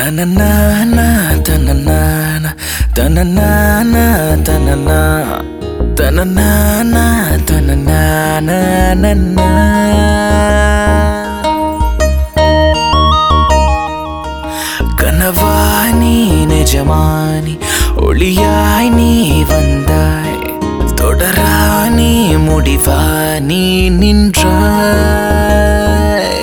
தனநானா தனநானா தனநானா தனனா தனநானா தனநானா நன்னா. கனவானி நிஜமானி ஒளியாய் நீ வந்தாய் தொடரானி முடிவா நீ நின்றாய்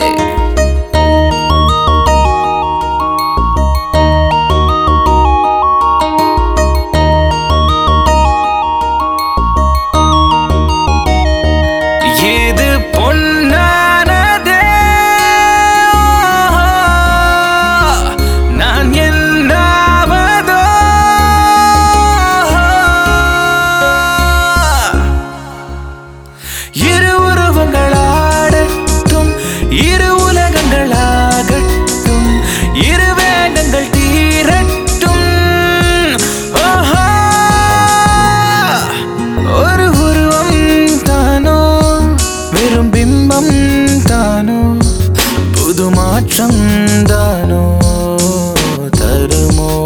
இது பொன்னானதே நான் என்னாவதோ இரு உருவங்களாடட்டும் இரு உலகங்களாகட்டும் இரு வேகங்கள் தீரட்டும் ஆஹா ஒரு உருவம் தானோ வெறும் பிம்பம் தானோ புது மாற்றம் தானோ தருமோ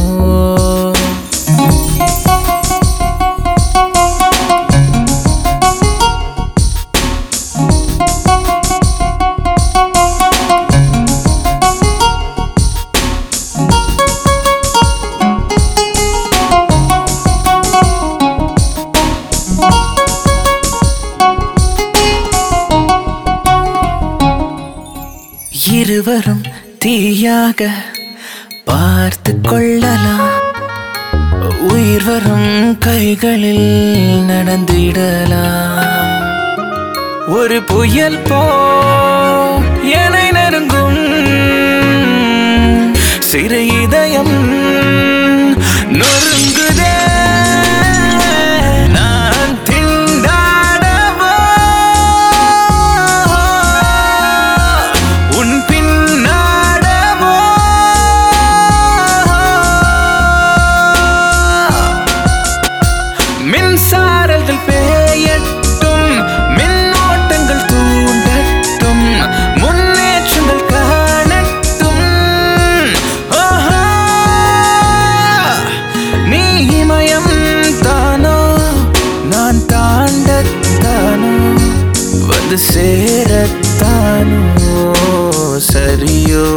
இருவரும் தீயாக பார்த்து கொள்ளலாம் உயிர் வரும் கைகளில் நடந்திடலாம் ஒரு புயல் போ என்னை நெருங்கும் சிறு இதயம் நொறுங்குதே நான் திண்டாடவோ உன் பின்னாடவோ மின்சாரல்கள் பேயட்டும் மின்னோட்டங்கள் தூண்டட்டும் முன்னேற்றங்கள் காணட்டும் ஆஹா! நீ இமயம் தானோ நான் தாண்டத்தானோ வந்து சேரத்தானோ சரியோ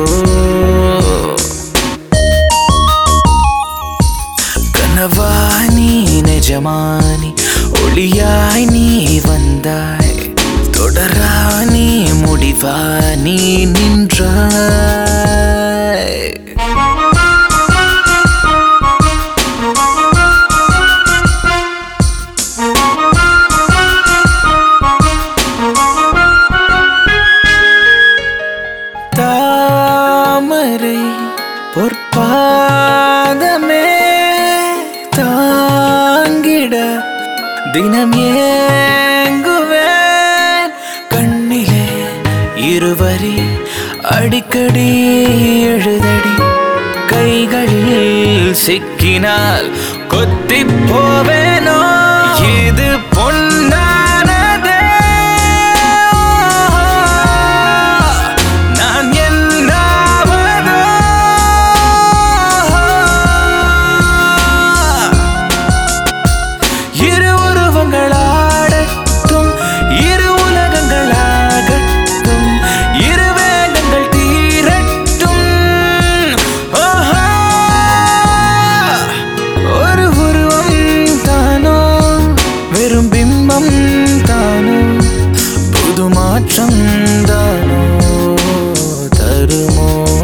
கனவானி நிஜமானி ஒளியாய் நீ வந்தாய் தொடரானி முடிவா நீ நின்றாய் தாமரை பொற்பாதமே தாங்கிட தினம் ஏங்குவேன் கண்ணிலே இருவரி அடிக்கடி எழுதடி கைகளில் சிக்கினால் கொத்தி போவேனோ இது பொன்னானதே நான் என்னாவதோ இரு உருவங்களாடட்டும் இரு உலகங்களாகட்டும் இரு வேகங்கள் தீரட்டும் ஆஹா! ஒரு உருவம் தானோ வெறும் பிம்பம் தானோ புது மாற்றம் தானோ தருமோ